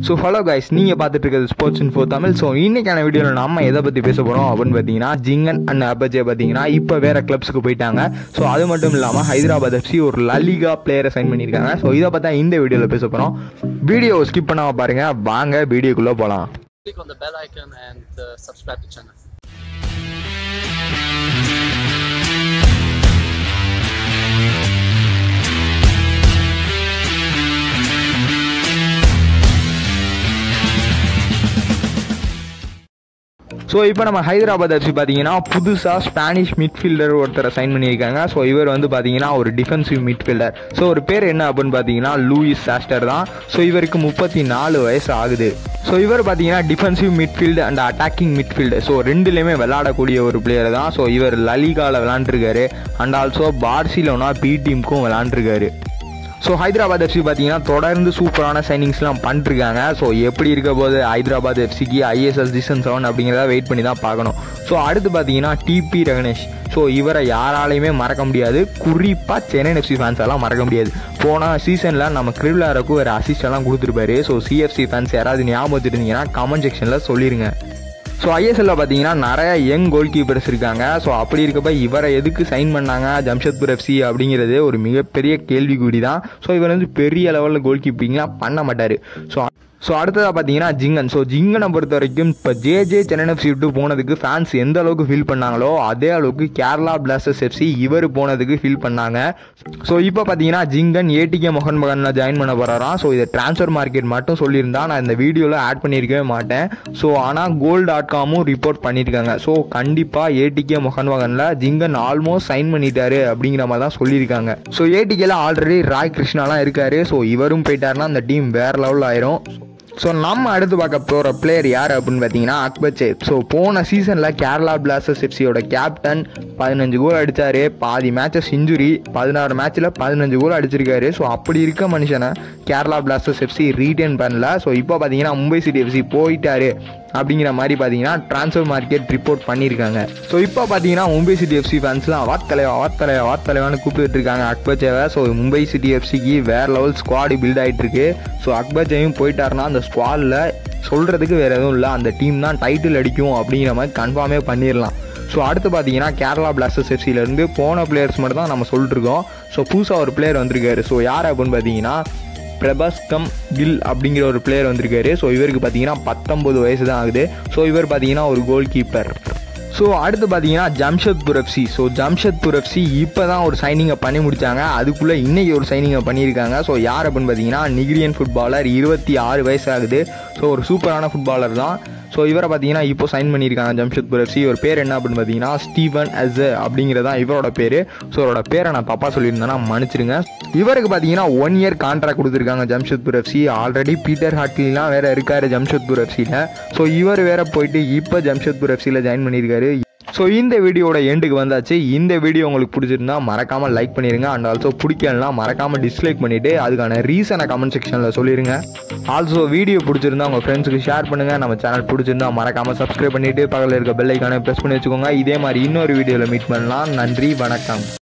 So hello guys நீங்கள் பார்த்துட்டு இருக்கிறது ஸ்போர்ட்ஸ் இன்ஃபோ தமிழ் ஸோ இன்னைக்கான வீடியோவில் நம்ம எதை பற்றி பேச போகிறோம் அப்படின்னு பார்த்தீங்கன்னா ஜிங்கன் அண்ட் அபஜே பார்த்தீங்கன்னா இப்போ வேற கிளப்ஸுக்கு போயிட்டாங்க ஸோ அது மட்டும் இல்லாமல் ஹைதராபாத் எஃப்சி ஒரு லலிகா பிளேயரை சைன் பண்ணியிருக்காங்க ஸோ இதை பார்த்தா இந்த வீடியோவில் பேச போகிறோம் வீடியோ ஸ்கிப் பண்ணாமல் பாருங்க வாங்க வீடியோக்குள்ளே போகலாம் click on the bell icon and uh, subscribe to channel. So இப்போ நம்ம ஹைதராபாத் எஃப்சி பார்த்தீங்கன்னா புதுசாக ஸ்பானிஷ் மிட்ஃபீல்டர் ஒருத்தரை சைன் பண்ணியிருக்காங்க ஸோ இவர் வந்து பார்த்தீங்கன்னா ஒரு டிஃபென்சிவ் மிட்ஃபீல்டர் ஸோ ஒரு பேர் என்ன அப்படின்னு பார்த்தீங்கன்னா லூயிஸ் சாஸ்டர் தான் ஸோ இவருக்கு முப்பத்தி நாலு வயசு ஆகுது ஸோ இவர் பார்த்தீங்கன்னா defensive midfield and attacking midfield so ரெண்டுலேயுமே விளையாடக்கூடிய ஒரு பிளேயர் தான் ஸோ இவர் லலிகாவில் விளாண்டுருக்காரு அண்ட் ஆல்சோ பார்சிலோனா பி டீமுக்கும் விளாண்டுருக்காரு ஸோ ஹைதராபாத் எஃப்சி பார்த்தீங்கன்னா தொடர்ந்து சூப்பரான சைனிங்ஸ்லாம் பண்ணிருக்காங்க ஸோ எப்படி இருக்க போது ஹைதராபாத் எஃப்சிக்கு ஐஎஸ்எஸ் சீசன் செவன் அப்படிங்கிறத வெயிட் பண்ணி தான் பார்க்கணும் ஸோ அடுத்து பார்த்தீங்கன்னா டிபி ரகணேஷ் ஸோ இவரை யாராலையுமே மறக்க முடியாது குறிப்பாக சென்னை எஃப்சி ஃபேன்ஸ் எல்லாம் மறக்க முடியாது போன சீசனில் நம்ம கிரிவிலாருக்கு ஒரு அசிஸ்ட் எல்லாம் கொடுத்துருப்பாரு ஸோ சிஎஃப்சி ஃபேன்ஸ் யாராவது ஞாபகம் வச்சுருந்தீங்கன்னா கமெண்ட் செக்ஷனில் சொல்லிடுங்க ஸோ ஐஎஸ்எல்ல பார்த்தீங்கன்னா நிறைய யங் கோல் கீப்பர்ஸ் இருக்காங்க ஸோ அப்படி இருக்கப்ப இவரை எதுக்கு சைன் பண்ணாங்க ஜம்ஷத்பூர் எஃப்சி அப்படிங்கிறது ஒரு மிகப்பெரிய கேள்விக்குறி தான் ஸோ இவர் வந்து பெரிய லெவலில் கோல் கீப்பிங்லாம் பண்ண மாட்டார் ஸோ ஸோ அடுத்ததாக பார்த்தீங்கன்னா ஜிங்கன் ஸோ ஜிங்கனை பொறுத்த வரைக்கும் இப்போ ஜே ஜே சென்னை எஃப்சி விட்டு போனதுக்கு ஃபேன்ஸ் எந்த அளவுக்கு ஃபீல் பண்ணாங்களோ அதே அளவுக்கு கேரளா பிளாஸ்டர்ஸ் எஃப்சி இவர் போனதுக்கு ஃபீல் பண்ணாங்க ஸோ இப்போ பார்த்தீங்கன்னா ஜிங்கன் ஏடிகே மோகன் மகனில் ஜாயின் பண்ண போகிறாராம் ஸோ இதை ட்ரான்ஸ்ஃபர் மார்க்கெட் மட்டும் சொல்லியிருந்தா நான் இந்த வீடியோவில் ஆட் பண்ணியிருக்கவே மாட்டேன் ஸோ ஆனால் கோல் டாட் காமும் ரிப்போர்ட் பண்ணியிருக்காங்க ஸோ கண்டிப்பாக ஏடிகே மோகன் மகனில் ஜிங்கன் ஆல்மோஸ்ட் சைன் பண்ணிட்டாரு அப்படிங்கிற மாதிரி தான் சொல்லியிருக்காங்க ஸோ ஏடிகேல ஆல்ரெடி ராய் கிருஷ்ணாலாம் இருக்காரு ஸோ இவரும் போயிட்டாருன்னா அந்த டீம் வேற லெவலில் ஆயிரும் ஸோ நம்ம அடுத்து பார்க்க போகிற பிளேயர் யார் அப்படின்னு பார்த்தீங்கன்னா அக்பச்சே ஸோ போன சீசனில் கேரளா பிளாஸ்டர்ஸ் எஃப்சியோட கேப்டன் பதினஞ்சு கோல் அடித்தார் பாதி மேட்சஸ் இன்ஜுரி பதினாறு மேட்ச்சில் பதினஞ்சு கோல் அடிச்சிருக்காரு ஸோ அப்படி இருக்க மனுஷனை கேரளா பிளாஸ்டர்ஸ் எஃப்சி ரீட்டைன் பண்ணல ஸோ இப்போ பார்த்தீங்கன்னா மும்பை சிட்டி எஃப்சி போயிட்டாரு அப்படிங்கிற மாதிரி பார்த்தீங்கன்னா ட்ரான்ஸ்ஃபர் மார்க்கெட் ரிப்போர்ட் பண்ணியிருக்காங்க ஸோ இப்போ பார்த்தீங்கன்னா மும்பை சிட்டி எஃப்சி ஃபேன்ஸ்லாம் வாத்தலைவா வாத்தலைவா வாத்தலைவான்னு கூப்பிட்டு இருக்காங்க அக்பச்சேவை ஸோ மும்பை சிட்டி எஃப்சிக்கு வேற லெவல் ஸ்குவாடு பில்ட் ஆகிட்டு இருக்கு ஸோ அக்பச்சேயும் போயிட்டாருன்னா அந்த ஸ்குவாடில் சொல்கிறதுக்கு வேறு எதுவும் இல்லை அந்த டீம் தான் டைட்டில் அடிக்கும் அப்படிங்கிற மாதிரி கன்ஃபார்மே பண்ணிடலாம் ஸோ அடுத்து பார்த்தீங்கன்னா கேரளா பிளாஸ்டர்ஸ் எஃப்சிலேருந்து போன பிளேயர்ஸ் மட்டும் தான் நம்ம சொல்லிட்டுருக்கோம் ஸோ புதுசாக ஒரு பிளேயர் வந்திருக்காரு ஸோ யார் அப்படின்னு பார்த்தீங்கன்னா பிரபாஸ்கம் கில் அப்படிங்கிற ஒரு பிளேயர் வந்திருக்காரு ஸோ இவருக்கு பார்த்தீங்கன்னா பத்தொம்பது வயசு தான் ஆகுது ஸோ இவர் பார்த்தீங்கன்னா ஒரு கோல் கீப்பர் ஸோ அடுத்து பார்த்தீங்கன்னா Jamshedpur FC so Jamshedpur FC இப்போ தான் ஒரு சைனிங்கை பண்ணி முடித்தாங்க அதுக்குள்ளே இன்றைக்கி ஒரு சைனிங்கை பண்ணியிருக்காங்க ஸோ யார் அப்படின்னு பார்த்தீங்கன்னா நிகிரியன் ஃபுட்பாலர் இருபத்தி ஆறு வயசு ஆகுது ஸோ ஒரு சூப்பரான ஃபுட்பாலர் தான் ஸோ இவரை பார்த்தீங்கன்னா இப்போ சைன் பண்ணியிருக்காங்க ஜம்ஷத்பூர் எஃப்சி இவர் பேர் என்ன அப்படின்னு பார்த்தீங்கன்னா ஸ்டீவன் அஸ் அப்படிங்கிறதான் இவரோட பேர் ஸோ அவரோட பேரை நான் தப்பாக சொல்லியிருந்தேன்னா மன்னிச்சிருங்க இவருக்கு பார்த்தீங்கன்னா ஒன் இயர் கான்ட்ராக்ட் கொடுத்துருக்காங்க ஜம்ஷத்பூர் எஃப்சி ஆல்ரெடி பீட்டர் ஹாட்லிலாம் வேற இருக்காரு ஜம்ஷத்பூர் எஃப்சியில் ஸோ இவர் வேற போயிட்டு இப்போ ஜம்ஷத்பூர் எஃப்சியில் ஜாயின் பண்ணியிருக்காரு ஸோ இந்த வீடியோட எண்டுக்கு வந்தாச்சு இந்த வீடியோ உங்களுக்கு பிடிச்சிருந்தா மறக்காம லைக் பண்ணிருங்க அண்ட் ஆல்சோ பிடிக்கலனா மறக்காம டிஸ்லைக் பண்ணிட்டு அதுக்கான ரீசனை கமெண்ட் செக்ஷனில் சொல்லிருங்க ஆல்சோ வீடியோ பிடிச்சிருந்தா உங்கள் ஃப்ரெண்ட்ஸுக்கு ஷேர் பண்ணுங்க நம்ம சேனல் பிடிச்சிருந்தா மறக்காம சப்ஸ்கிரைப் பண்ணிட்டு பக்கத்தில் இருக்க பெல் ஐக்கானை ப்ரெஸ் பண்ணி வச்சுக்கோங்க இதே மாதிரி இன்னொரு வீடியோவில் மீட் பண்ணலாம் நன்றி வணக்கம்